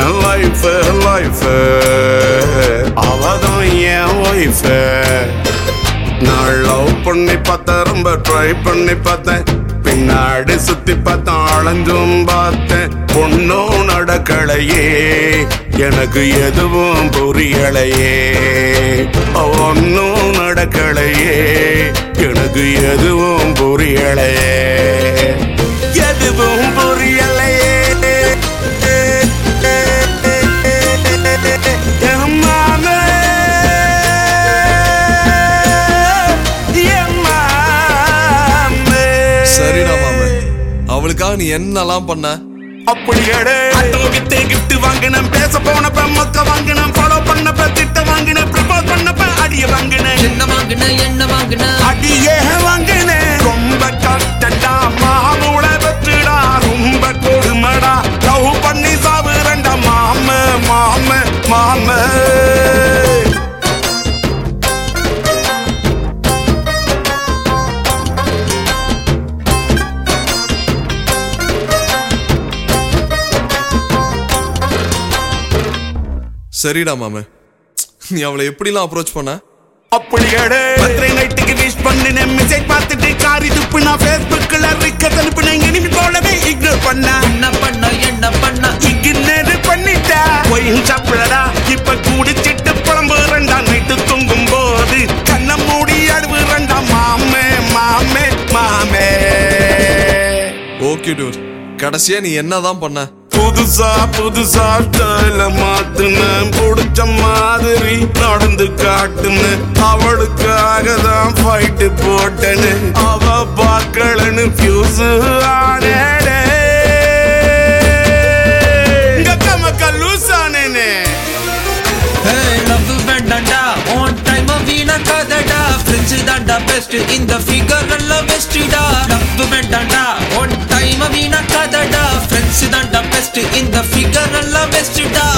என் life life அவதான் என் wife நான் love பண்ணி பார்த்தேன் ரொம்ப ட்ரை பண்ணி பார்த்தேன் பின்னாடி சுத்தி பார்த்தேன் அலைஞ்சும் பார்த்தேன் பொண்ணும் நடக்கலையே எனக்கு எதுவும் புரியலையே ஒன்னும் நடக்கலையே எனக்கு எதுவும் புரியலையே எதுவும் புரியலையே என் மாமே, என் மாமே. சரிடா மாமே அவளுக்காக நீ என்னெல்லாம் பண்ண அப்படியேடே ஆட்டோ வித்து கிஃப்ட் வாங்கினேன் பேச போனப்ப மொக்க வாங்கினேன் ஃபாலோ பண்ணப்ப திட்ட வாங்கினேன் ப்ரப்போஸ் பண்ணப்ப அடிய வாங்கினேன் என்ன வாங்குன என்ன வாங்குன அடியே வாங்கினேன் ரொம்ப கஷ்டடா மாமூளை பெற்றுடா ரொம்ப கொடுமடா லவ் பண்ணி சாவுறண்டா மாம மாம மாம சரிடா மாமே நீ அவளை எப்படிலாம் அப்ரோச் பண்ண அப்படியேடே பர்த்டே நைட்டுக்கு விஷ் பண்ணினேன் மெசேஜ் பார்த்துட்டு காரி துப்புனா ஃபேஸ்புக்ல ரிக்கத் அனுப்புனேன் இனிமே போலவே இக்னோர் பண்ண என்ன பண்ண என்ன பண்ண இக்னோர் பண்ணிட்டா ஒயின் சாப்பிடடா இப்ப குடிச்சிட்டு புலம்புறண்டா நைட்டு தூங்கும் போது கண்ண மூடி அழுவுறண்டா மாமே மாமே மாமே ஓகே டூர் கடைசியா நீ என்னதான் பண்ண புதுசா புதுசா ஸ்டைல மாத்துனேன் புடிச்ச மாதிரி நடந்து காட்டுன்னு அவளுக்காக தான் ஃபைட்டு போட்டேன்னு அவ பார்க்கலன்னு ஃபியூஸ் ஆனேடே மக்கா லூஸ் ஆனேனே லவ் வேண்டாண்டா ஓன் டைம் வீணாக்காதடா ஃப்ரெண்ட்ஸ் தாண்டா பெஸ்ட் இந்த ஃபிகர் நல்ல பெஸ்டா லவ் வேண்டாண்டா ஓன் டைம் வீணாக்காதடா ஃப்ரெண்ட்ஸ் தாண்டா பெஸ்ட் இந்த ஃபிகர் நல்ல பெஸ்டா